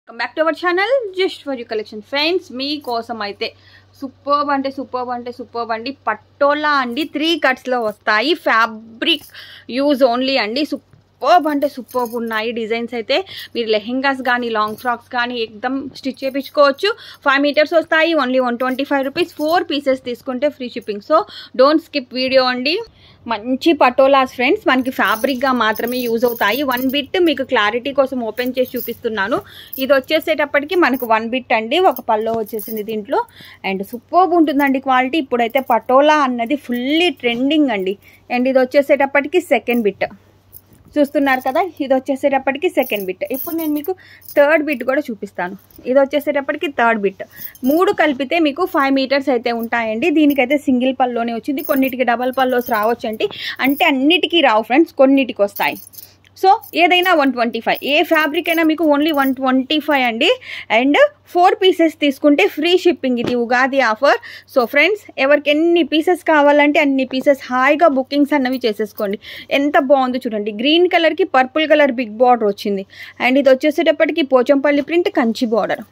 back to our channel just for you collection friends మీకోసం అయితే superb అంటే superb అంటే సూపర్బ్ అండి పట్టోలా అండి త్రీ కట్స్లో వస్తాయి ఫ్యాబ్రిక్ యూజ్ ఓన్లీ అండి సూపర్బ్ అంటే సూపర్బ్ ఉన్నాయి డిజైన్స్ అయితే మీరు లెహెంగాస్ కానీ లాంగ్ ఫ్రాక్స్ కానీ ఎక్దమ్ స్టిచ్ చేయించుకోవచ్చు ఫైవ్ మీటర్స్ వస్తాయి only one twenty five rupees four pieces తీసుకుంటే free shipping so don't skip video అండి మంచి పటోలాస్ ఫ్రెండ్స్ మనకి ఫ్యాబ్రిక్గా మాత్రమే యూజ్ అవుతాయి వన్ బిట్ మీకు క్లారిటీ కోసం ఓపెన్ చేసి చూపిస్తున్నాను ఇది వచ్చేసేటప్పటికి మనకు వన్ బిట్ అండి ఒక పల్లో వచ్చేసింది దీంట్లో అండ్ సూపర్బ్ ఉంటుందండి క్వాలిటీ ఇప్పుడైతే పటోలా అన్నది ఫుల్లీ ట్రెండింగ్ అండి అండ్ ఇది వచ్చేసేటప్పటికి సెకండ్ బిట్ చూస్తున్నారు కదా ఇది వచ్చేసేటప్పటికి సెకండ్ బిట్ ఇప్పుడు నేను మీకు థర్డ్ బిట్ కూడా చూపిస్తాను ఇది వచ్చేసేటప్పటికి థర్డ్ బిట్ మూడు కలిపితే మీకు ఫైవ్ మీటర్స్ అయితే ఉంటాయండి దీనికైతే సింగిల్ పల్లోనే వచ్చింది కొన్నిటికి డబల్ పల్లోస్ రావచ్చు అంటే అంటే అన్నిటికీ రావు ఫ్రెండ్స్ కొన్నిటికి వస్తాయి సో ఏదైనా వన్ ట్వంటీ ఫైవ్ ఏ ఫ్యాబ్రిక్ అయినా మీకు ఓన్లీ వన్ ట్వంటీ ఫైవ్ అండి అండ్ ఫోర్ పీసెస్ తీసుకుంటే ఫ్రీ షిప్పింగ్ ఇది ఉగాది ఆఫర్ సో ఫ్రెండ్స్ ఎవరికి ఎన్ని పీసెస్ కావాలంటే అన్ని పీసెస్ హాయిగా బుకింగ్స్ అన్నవి చేసేసుకోండి ఎంత బాగుందో చూడండి గ్రీన్ కలర్కి పర్పుల్ కలర్ బిగ్ బార్డర్ వచ్చింది అండ్ ఇది వచ్చేసేటప్పటికి పోచంపల్లి ప్రింట్ కంచి బార్డర్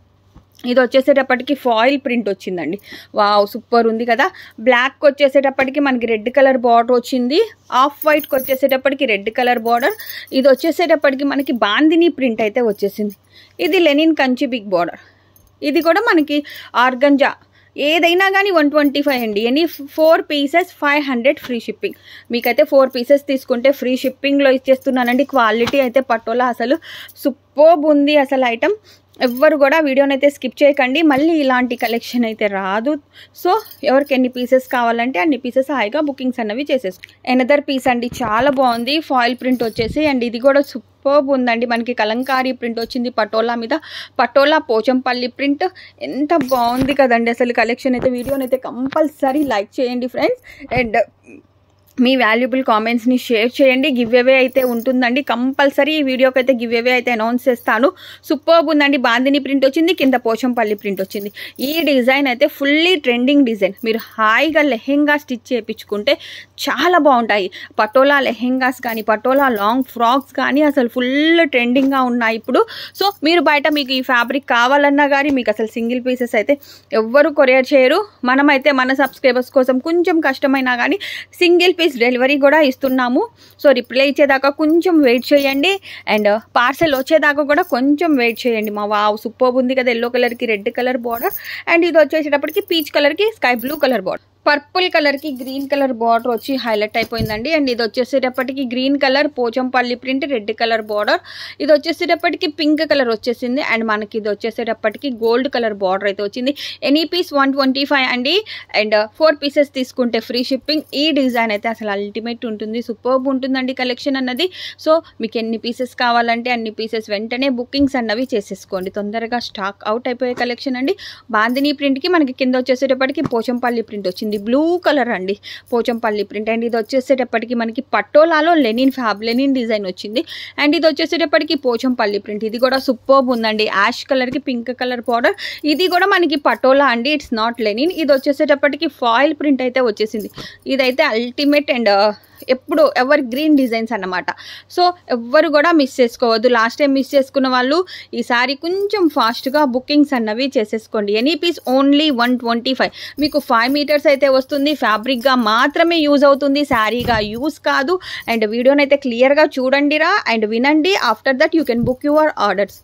ఇది వచ్చేసేటప్పటికి ఫాయిల్ ప్రింట్ వచ్చిందండి వావ్ సూపర్ ఉంది కదా బ్లాక్ వచ్చేసేటప్పటికి మనకి రెడ్ కలర్ బార్డర్ వచ్చింది ఆఫ్ వైట్కి వచ్చేసేటప్పటికి రెడ్ కలర్ బార్డర్ ఇది వచ్చేసేటప్పటికి మనకి బాందిని ప్రింట్ అయితే వచ్చేసింది ఇది లెనిన్ కంచి బిగ్ బార్డర్ ఇది కూడా మనకి ఆర్గంజా ఏదైనా కానీ వన్ ట్వంటీ ఫైవ్ అండి any four pieces five hundred free shipping మీకైతే ఫోర్ పీసెస్ తీసుకుంటే ఫ్రీ షిప్పింగ్లో ఇచ్చేస్తున్నానండి క్వాలిటీ అయితే పట్టోలా అసలు సూపర్బ్ ఉంది అసలు ఐటమ్ ఎవ్వరు కూడా వీడియోని అయితే స్కిప్ చేయకండి మళ్ళీ ఇలాంటి కలెక్షన్ అయితే రాదు సో ఎవరికి ఎన్ని పీసెస్ కావాలంటే అన్ని పీసెస్ హాయిగా బుకింగ్స్ అన్నవి చేసేసుకో ఎనదర్ పీస్ అండి చాలా బాగుంది ఫాయిల్ ప్రింట్ వచ్చేసి అండ్ ఇది కూడా సూపర్బ్ ఉందండి మనకి కలంకారీ ప్రింట్ వచ్చింది పటోలా మీద పటోలా పోచంపల్లి ప్రింట్ ఎంత బాగుంది కదండి అసలు కలెక్షన్ అయితే వీడియోని అయితే కంపల్సరీ లైక్ చేయండి ఫ్రెండ్స్ అండ్ మీ వాల్యుబుల్ కామెంట్స్ని షేర్ చేయండి గివ్ అవే అయితే ఉంటుందండి కంపల్సరీ ఈ వీడియోకి అయితే గివ్ అవే అయితే అనౌన్స్ చేస్తాను సూపర్బ్ ఉందండి బాందిని ప్రింట్ వచ్చింది కింద పోచంపల్లి ప్రింట్ వచ్చింది ఈ డిజైన్ అయితే ఫుల్లీ ట్రెండింగ్ డిజైన్ మీరు హాయిగా లెహెంగా స్టిచ్ చేయించుకుంటే చాలా బాగుంటాయి పటోలా లెహెంగాస్ కానీ పటోలా లాంగ్ ఫ్రాక్స్ కానీ అసలు ఫుల్ ట్రెండింగ్గా ఉన్నాయి ఇప్పుడు సో మీరు బయట మీకు ఈ ఫ్యాబ్రిక్ కావాలన్నా కానీ మీకు అసలు సింగిల్ పీసెస్ అయితే ఎవ్వరు కొరియర్ చేయరు మనమైతే మన సబ్స్క్రైబర్స్ కోసం కొంచెం కష్టమైనా కానీ సింగిల్ పీస్ డెలివరీ కూడా ఇస్తున్నాము సో రిప్లై ఇచ్చేదాకా కొంచెం వెయిట్ చేయండి అండ్ పార్సెల్ వచ్చేదాకా కూడా కొంచెం వెయిట్ చేయండి మా వావ్ సూపర్ ఉంది కదా ఎల్లో కలర్కి రెడ్ కలర్ బార్డర్ అండ్ ఇది వచ్చేసేటప్పటికి పీచ్ కలర్కి sky blue colour border purple కలర్కి గ్రీన్ కలర్ బార్డర్ వచ్చి హైలైట్ అయిపోయిందండి అండ్ ఇది వచ్చేసేటప్పటికి green colour Pochampally print red colour border ఇది వచ్చేసేటప్పటికి పింక్ కలర్ వచ్చేసింది అండ్ మనకి ఇది వచ్చేసేటప్పటికి గోల్డ్ కలర్ బార్డర్ అయితే వచ్చింది any piece one twenty five అండి అండ్ ఫోర్ పీసెస్ తీసుకుంటే ఫ్రీ షిప్పింగ్ ఈ డిజైన్ అయితే అసలు అల్టిమేట్ ఉంటుంది సూపర్బ్ ఉంటుందండి కలెక్షన్ అన్నది సో మీకు ఎన్ని పీసెస్ కావాలంటే అన్ని పీసెస్ వెంటనే బుకింగ్స్ అన్నవి చేసేసుకోండి తొందరగా స్టాక్ అవుట్ అయిపోయే కలెక్షన్ అండి బాందిని ప్రింట్కి మనకి కింద వచ్చేసేటప్పటికి పోచంపల్లి ప్రింట్ వచ్చింది బ్లూ కలర్ అండి పోచంపల్లి ప్రింట్ అండ్ ఇది వచ్చేసేటప్పటికి మనకి పట్టోలాలో లెనిన్ ఫ్యాబ్ లెనిన్ డిజైన్ వచ్చింది అండ్ ఇది వచ్చేసేటప్పటికి పోచంపల్లి ప్రింట్ ఇది కూడా సూపర్బ్ ఉందండి యాష్ కలర్కి పింక్ కలర్ పౌడర్ ఇది కూడా మనకి పటోలా అండి ఇట్స్ నాట్ లెనిన్ ఇది వచ్చేసేటప్పటికి ఫాయిల్ ప్రింట్ అయితే వచ్చేసింది ఇదైతే అల్టిమేట్ అండ్ ఎప్పుడు ఎవరి గ్రీన్ డిజైన్స్ అన్నమాట సో ఎవ్వరు కూడా మిస్ చేసుకోవద్దు లాస్ట్ టైం మిస్ చేసుకున్న వాళ్ళు ఈసారి కొంచెం ఫాస్ట్గా బుకింగ్స్ అన్నవి చేసేసుకోండి any piece only one twenty five మీకు ఫైవ్ మీటర్స్ అయితే వస్తుంది ఫ్యాబ్రిక్గా మాత్రమే యూజ్ అవుతుంది శారీగా యూజ్ కాదు అండ్ వీడియోని అయితే క్లియర్గా చూడండిరా అండ్ వినండి after that you can book your orders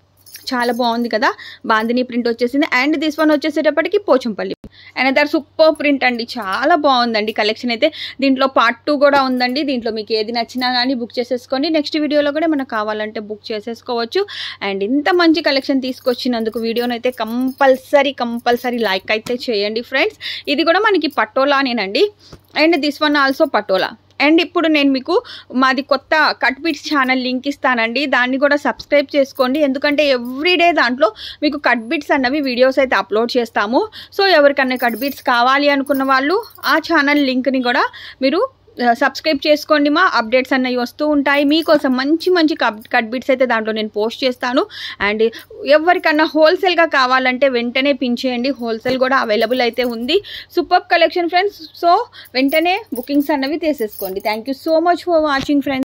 చాలా బాగుంది కదా బాందిని ప్రింట్ వచ్చేసింది అండ్ దిస్ వన్ వచ్చేసేటప్పటికి పోచంపల్లి అనదర్ సూపర్ ప్రింట్ అండి చాలా బాగుందండి కలెక్షన్ అయితే దీంట్లో పార్ట్ టూ కూడా ఉందండి దీంట్లో మీకు ఏది నచ్చినా కానీ బుక్ చేసేసుకోండి నెక్స్ట్ వీడియోలో కూడా మనకు కావాలంటే బుక్ చేసేసుకోవచ్చు అండ్ ఇంత మంచి కలెక్షన్ తీసుకొచ్చినందుకు వీడియోని అయితే కంపల్సరీ కంపల్సరీ లైక్ అయితే చేయండి ఫ్రెండ్స్ ఇది కూడా మనకి పటోలానేనండి and this one also patola and ఇప్పుడు నేను మీకు మాది కొత్త కట్ బిట్స్ ఛానల్ లింక్ ఇస్తానండి దాన్ని కూడా సబ్స్క్రైబ్ చేసుకోండి ఎందుకంటే ఎవ్రీడే దాంట్లో మీకు కట్ బిట్స్ అన్నవి వీడియోస్ అయితే అప్లోడ్ చేస్తాము సో ఎవరికన్నా కట్ బిట్స్ కావాలి అనుకున్న వాళ్ళు ఆ ఛానల్ లింక్ని కూడా మీరు సబ్స్క్రైబ్ చేసుకోండి మా అప్డేట్స్ అన్నవి వస్తూ ఉంటాయి మీకోసం మంచి మంచి కట్ బిట్స్ అయితే దాంట్లో నేను పోస్ట్ చేస్తాను అండ్ ఎవరికన్నా హోల్సేల్గా కావాలంటే వెంటనే పిన్ చేయండి హోల్సేల్ కూడా అవైలబుల్ అయితే ఉంది సూపర్ కలెక్షన్ ఫ్రెండ్స్ సో వెంటనే బుకింగ్స్ అన్నవి తీసేసుకోండి thank you so much for watching friends